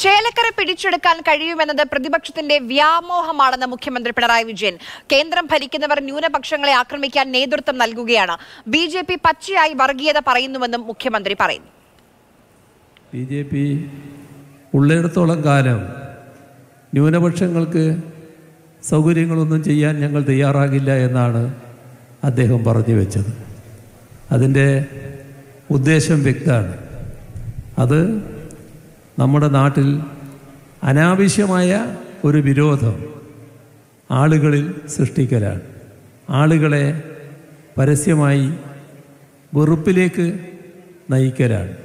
ചേലക്കര പിടിച്ചെടുക്കാൻ കഴിയുമെന്നത് പ്രതിപക്ഷത്തിന്റെ വ്യാമോഹമാണെന്ന് മുഖ്യമന്ത്രി പിണറായി വിജയൻ കേന്ദ്രം ഭരിക്കുന്നവർ ന്യൂനപക്ഷങ്ങളെ ആക്രമിക്കാൻ നേതൃത്വം നൽകുകയാണ് ബി ജെ പി പച്ചയായി വർഗീയത പറയുന്നുവെന്നും മുഖ്യമന്ത്രി പറയുന്നു ബി ജെ പി ഉള്ളിടത്തോളം കാലം ന്യൂനപക്ഷങ്ങൾക്ക് സൗകര്യങ്ങളൊന്നും ചെയ്യാൻ ഞങ്ങൾ തയ്യാറാകില്ല എന്നാണ് അദ്ദേഹം പറഞ്ഞു വെച്ചത് അതിൻ്റെ ഉദ്ദേശം വ്യക്തമാണ് അത് നമ്മുടെ നാട്ടിൽ അനാവശ്യമായ ഒരു വിരോധം ആളുകളിൽ സൃഷ്ടിക്കലാണ് ആളുകളെ പരസ്യമായി വെറുപ്പിലേക്ക് നയിക്കലാണ്